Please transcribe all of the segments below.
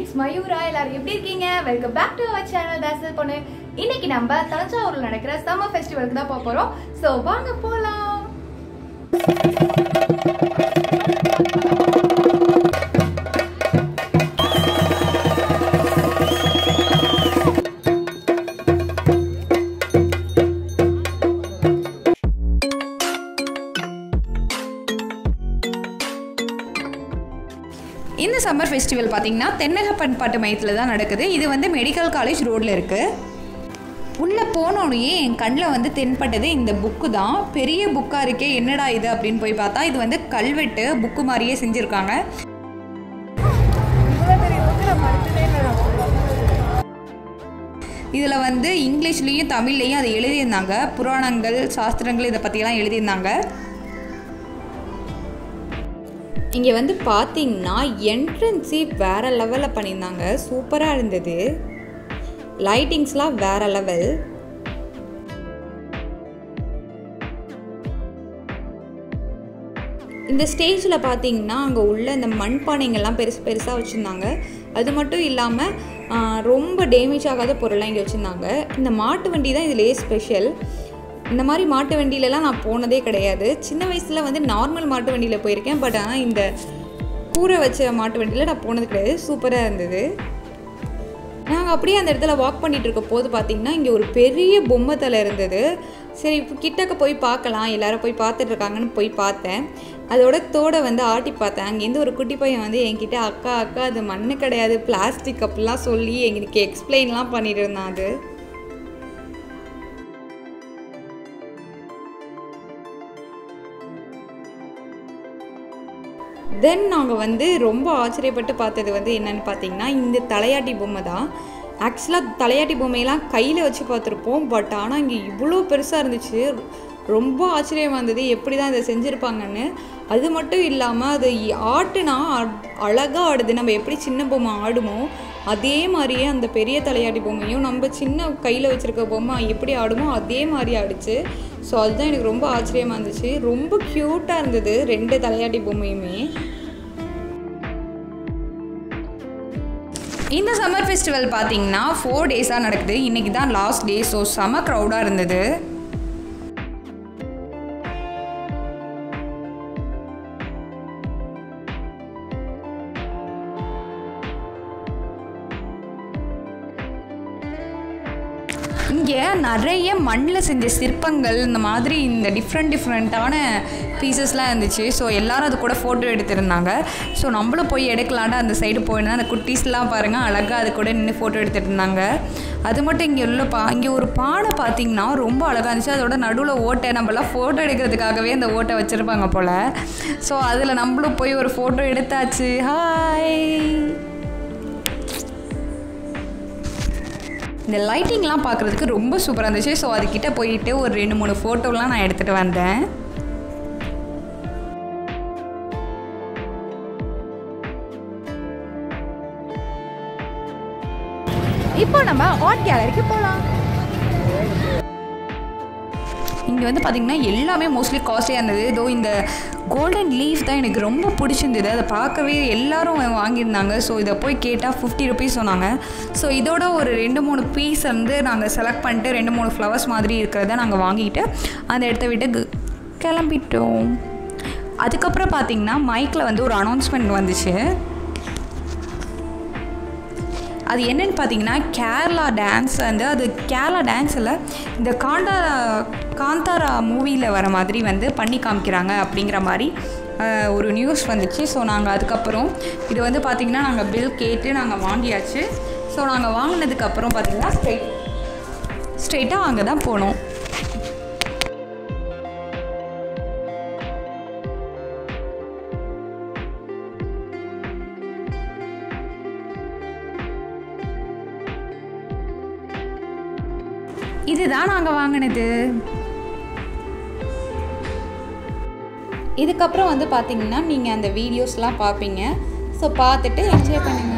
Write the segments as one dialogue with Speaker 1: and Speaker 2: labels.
Speaker 1: it's Mayura எல்லாரும் எப்படி இருக்கீங்க welcome back to our channel தாசல் பொண்ணு இன்னைக்கு நம்ம தஞ்சாவூர்ல நடக்கிற சம்மர் ஃபெஸ்டிவலுக்கு தான் போக போறோம் ஸோ வாங்க போலாம்
Speaker 2: இந்த சம்மர் ஃபெஸ்டிவல் பார்த்தீங்கன்னா தென்னக பண்பாட்டு மையத்தில் தான் நடக்குது இது வந்து மெடிக்கல் காலேஜ் ரோட்டில் இருக்குது உள்ளே போனோடனே என் கண்ணில் வந்து தென்பட்டது இந்த புக்கு தான் பெரிய புக்காக இருக்கே என்னடா இது அப்படின்னு போய் பார்த்தா இது வந்து கல்வெட்டு புக்கு மாதிரியே செஞ்சுருக்காங்க இதில் வந்து இங்கிலீஷ்லேயும் தமிழ்லேயும் அதை எழுதியிருந்தாங்க புராணங்கள் சாஸ்திரங்கள் இதை பற்றியெல்லாம் எழுதியிருந்தாங்க இங்கே வந்து பார்த்தீங்கன்னா என்ட்ரன்ஸே வேறு லெவலில் பண்ணியிருந்தாங்க சூப்பராக இருந்தது லைட்டிங்ஸ்லாம் வேறு லெவல் இந்த ஸ்டேஜில் பார்த்தீங்கன்னா அங்கே உள்ள இந்த மண்பானைங்கள்லாம் பெருசு பெருசாக வச்சுருந்தாங்க அது மட்டும் இல்லாமல் ரொம்ப டேமேஜ் ஆகாத பொருள்லாம் இங்கே வச்சுருந்தாங்க இந்த மாட்டு வண்டி தான் இதிலே ஸ்பெஷல் இந்த மாதிரி மாட்டு வண்டியிலலாம் நான் போனதே கிடையாது சின்ன வயசில் வந்து நார்மல் மாட்டு வண்டியில் போயிருக்கேன் பட் ஆனால் இந்த கூரை வச்ச மாட்டு வண்டியில் நான் போனது கிடையாது சூப்பராக இருந்தது நாங்கள் அப்படியே அந்த இடத்துல வாக் பண்ணிகிட்டு இருக்க போது பார்த்திங்கன்னா இங்கே ஒரு பெரிய பொம்மை தலை இருந்தது சரி இப்போ கிட்டக்க போய் பார்க்கலாம் எல்லாரும் போய் பார்த்துட்டு இருக்காங்கன்னு போய் பார்த்தேன் அதோட தோடை வந்து ஆட்டி பார்த்தேன் அங்கேருந்து ஒரு குட்டி பையன் வந்து என்கிட்ட அக்கா அக்கா அது மண்ணு கிடையாது பிளாஸ்டிக் அப்படிலாம் சொல்லி எங்களுக்கு எக்ஸ்பிளைன்லாம் பண்ணிட்டு இருந்தான் அது தென் நாங்கள் வந்து ரொம்ப ஆச்சரியப்பட்டு பார்த்தது வந்து என்னென்னு பார்த்தீங்கன்னா இந்த தலையாட்டி பொம்மை தான் ஆக்சுவலாக தலையாட்டி பொம்மையெல்லாம் கையில் வச்சு பார்த்துருப்போம் பட் ஆனால் இங்கே இவ்வளோ பெருசாக இருந்துச்சு ரொம்ப ஆச்சரியமாக இருந்தது எப்படி தான் இதை செஞ்சுருப்பாங்கன்னு அது மட்டும் இல்லாமல் அது ஆட்டுனா அழகாக ஆடுது நம்ம எப்படி சின்ன பொம்மை ஆடுமோ அதே மாதிரியே அந்த பெரிய தலையாட்டி பொம்மையும் நம்ம சின்ன கையில் வச்சுருக்க பொம்மை எப்படி ஆடுமோ அதே மாதிரி ஆடிச்சு ஸோ அதுதான் எனக்கு ரொம்ப ஆச்சரியமாக இருந்துச்சு ரொம்ப க்யூட்டாக இருந்தது ரெண்டு தலையாட்டி பொம்மையுமே இந்த சம்மர் ஃபெஸ்டிவல் பார்த்தீங்கன்னா ஃபோர் டேஸாக நடக்குது இன்றைக்கி தான் லாஸ்ட் டே ஸோ செம க்ரௌடாக இருந்தது இங்கே நிறைய மண்ணில் செஞ்ச சிற்பங்கள் இந்த மாதிரி இந்த டிஃப்ரெண்ட் டிஃப்ரெண்ட்டான பீசஸ்லாம் இருந்துச்சு ஸோ எல்லோரும் அது கூட ஃபோட்டோ எடுத்திருந்தாங்க ஸோ நம்மளும் போய் எடுக்கலான்ட்டு அந்த சைடு போயிருந்தா அந்த குட்டீஸ்லாம் பாருங்கள் அழகாக அது கூட நின்று ஃபோட்டோ எடுத்துகிட்டு இருந்தாங்க அது மட்டும் இங்கே உள்ள பா இங்கே ஒரு பானை பார்த்தீங்கன்னா ரொம்ப அழகாக இருந்துச்சு அதோட நடுவில் ஓட்டை நம்மளாம் ஃபோட்டோ எடுக்கிறதுக்காகவே அந்த ஓட்டை வச்சுருப்பாங்க போல் ஸோ அதில் நம்மளும் போய் ஒரு ஃபோட்டோ எடுத்தாச்சு ஹாய் இந்த லைட்டிங்லாம் பார்க்குறதுக்கு ரொம்ப சூப்பராக இருந்துச்சு ஸோ அதுக்கிட்ட போயிட்டு ஒரு ரெண்டு மூணு ஃபோட்டோலாம் நான் எடுத்துகிட்டு வந்தேன்
Speaker 1: இப்போ நம்ம ஆர்ட் கேலரிக்கு போலாம்
Speaker 2: இங்கே வந்து பார்த்திங்கன்னா எல்லாமே மோஸ்ட்லி காஸ்ட்லியாக இருந்தது இதோ இந்த கோல்டன் லீஃப் தான் எனக்கு ரொம்ப பிடிச்சிருந்தது அதை பார்க்கவே எல்லாரும் வாங்கியிருந்தாங்க ஸோ இதை போய் கேட்டால் ஃபிஃப்டி ருபீஸ் சொன்னாங்க ஸோ இதோட ஒரு ரெண்டு மூணு பீஸ் வந்து நாங்கள் செலக்ட் பண்ணிட்டு ரெண்டு மூணு ஃப்ளவர்ஸ் மாதிரி இருக்கிறத நாங்கள் வாங்கிட்டு அந்த இடத்த விட்டு கிளம்பிட்டோம் அதுக்கப்புறம் பார்த்திங்கன்னா மைக்கில் வந்து ஒரு அனௌன்ஸ்மெண்ட் வந்துச்சு அது என்னென்னு பார்த்தீங்கன்னா கேரளா டான்ஸ் வந்து அது கேரளா டான்ஸில் இந்த காண்டாரா காந்தாரா மூவியில் வர மாதிரி வந்து பண்ணி காமிக்கிறாங்க அப்படிங்கிற மாதிரி ஒரு நியூஸ் வந்துச்சு ஸோ நாங்கள் அதுக்கப்புறம் இது வந்து பார்த்திங்கன்னா நாங்கள் பில் கேட்டு நாங்கள் வாங்கியாச்சு ஸோ நாங்கள் வாங்கினதுக்கப்புறம் பார்த்திங்கன்னா ஸ்ட்ரெயிட் ஸ்ட்ரெயிட்டாக அங்கே தான் போனோம் இதுதான் நாங்கள் வாங்கினது இதுக்கப்புறம் வந்து பார்த்தீங்கன்னா நீங்கள் அந்த வீடியோஸ்லாம் பார்ப்பீங்க ஸோ பார்த்துட்டு என்ஜாய் பண்ணுங்கள்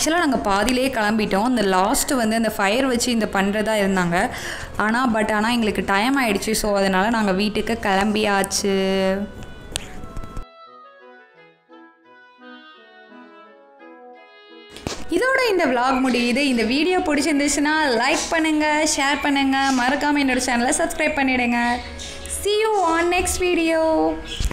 Speaker 2: ஆக்சுவலாக நாங்கள் பாதியிலே கிளம்பிட்டோம் இந்த லாஸ்ட்டு வந்து அந்த ஃபயர் வச்சு இந்த பண்ணுறதா இருந்தாங்க ஆனால் பட் ஆனால் எங்களுக்கு டைம் ஆயிடுச்சு ஸோ அதனால் நாங்கள் வீட்டுக்கு கிளம்பியாச்சு இதோட இந்த vlog முடியுது இந்த வீடியோ பிடிச்சிருந்துச்சுன்னா லைக் பண்ணுங்கள் ஷேர் பண்ணுங்கள் மறக்காமல் என்னோட சேனலை சப்ஸ்கிரைப் பண்ணிவிடுங்க see you on next video